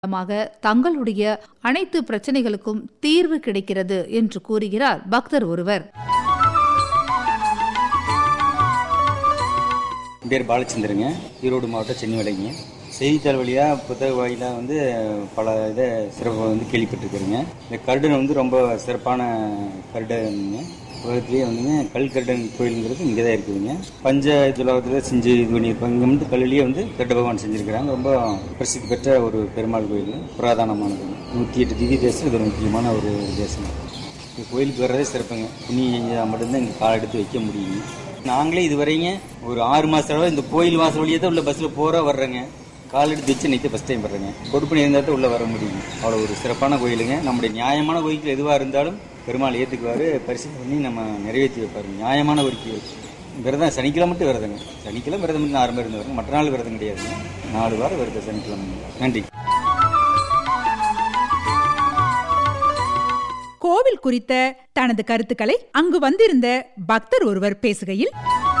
மூலமாக தங்களுடைய அனைத்து பிரச்சனைகளுக்கும் தீர்வு கிடைக்கிறது என்று கூறுகிறார் பக்தர் ஒருவர் என் பேர் பாலச்சந்திரங்க ஈரோடு மாவட்டம் சென்னிவளைங்க செய்தித்தாள் வழியாக புத்தக வாயிலாக வந்து பல இதை சிறப்பு வந்து கேள்விப்பட்டிருக்கிறேங்க இந்த கருடன் வந்து ரொம்ப சிறப்பான கருடனுங்க உலகத்திலேயே வந்துங்க கல் கருடன் கோயிலுங்கிறது இங்கே தான் இருக்குதுங்க பஞ்ச துலகத்தில் செஞ்சு இது பண்ணியிருப்பாங்க இங்கே வந்து கல்லுலேயே வந்து கருட பகவான் செஞ்சுருக்கிறாங்க ரொம்ப பிரசித்தி பெற்ற ஒரு பெருமாள் கோயில் புராதனமானது நூற்றி எட்டு திவ்ய தேசம் இது ஒரு முக்கியமான ஒரு தேசம் இந்த கோயிலுக்கு வர்றதே சிறப்புங்க புண்ணியம் செஞ்சா மட்டும்தான் இங்கே கால் எடுத்து வைக்க முடியுங்க நாங்களே இதுவரைங்க ஒரு ஆறு மாதம் இந்த கோயில் வாசல் வழியே தான் உள்ள பஸ்ஸில் போகிற வர்றேங்க கால் எடுத்து வச்சு நிற்க ஃபஸ்ட் டைம் வர்றேங்க பொறுப்பு இருந்தால் தான் உள்ளே வர முடியும் அவ்வளோ ஒரு சிறப்பான கோயிலுங்க நம்முடைய நியாயமான கோயிலுக்கு எதுவாக இருந்தாலும் பெருமாள் ஏற்றுக்குவார் பரிசீலனை பண்ணி நம்ம நிறைவேற்றி வைப்பார் நியாயமான கோரிக்கை விரதம் சனிக்கிழமை மட்டும் விரதங்க சனிக்கிழமை விரதம் மட்டும் ஆறு இருந்து வரணும் மற்ற நாள் விரதம் கிடையாதுங்க நாலு வாரம் விரதம் சனிக்கிழமை நன்றி கோவில் குறித்த தனது கருத்துக்களை அங்கு வந்திருந்த பக்தர் ஒருவர் பேசுகையில்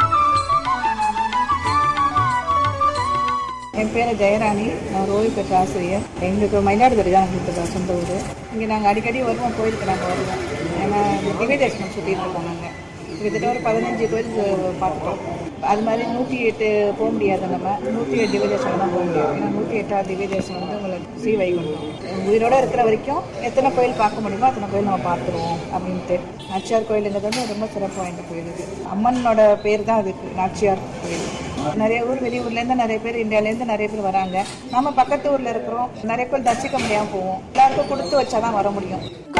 என் பேர் ஜெயராணி நான் ஓய்வு பெற்ற ஆசிரியர் எங்களுக்கு மயிலாடுதுறை தான் எங்களுக்கு சொந்த ஊர் இங்கே நாங்கள் அடிக்கடி வருவோம் கோயிலுக்கு நாங்கள் வருவோம் ஏன்னா இந்த திவ்ய தரிசனம் சுற்றிட்டு இருக்கோம் நாங்கள் கிட்டத்தட்ட ஒரு பதினஞ்சு கோயில் பார்த்துட்டோம் அது மாதிரி நூற்றி எட்டு போக முடியாது நம்ம நூற்றி எட்டு திவ்ய தரிசனம் தான் போக முடியும் ஏன்னா நூற்றி எட்டாவது திவ்ய தரிசனம் வந்து உங்களுக்கு ஸ்ரீ வைகுண்டம் உயிரோட இருக்கிற வரைக்கும் எத்தனை கோயில் பார்க்க முடியுமோ அத்தனை கோயில் நம்ம பார்த்துருவோம் அப்படின்ட்டு நாச்சியார் கோயிலுங்கிறது வந்து ரொம்ப சிறப்பு வாய்ந்த கோயில் இது அம்மனோட பேர் தான் அதுக்கு நாச்சியார் கோயில் நிறைய ஊர் வெளியூர்லேருந்து நிறைய பேர் இந்தியாவிலேருந்து நிறைய பேர் வராங்க நம்ம பக்கத்து ஊரில் இருக்கிறோம் நிறைய பேர் தரிசிக்க முடியாமல் போவோம் எல்லாருக்கும் கொடுத்து வச்சா தான் வர முடியும்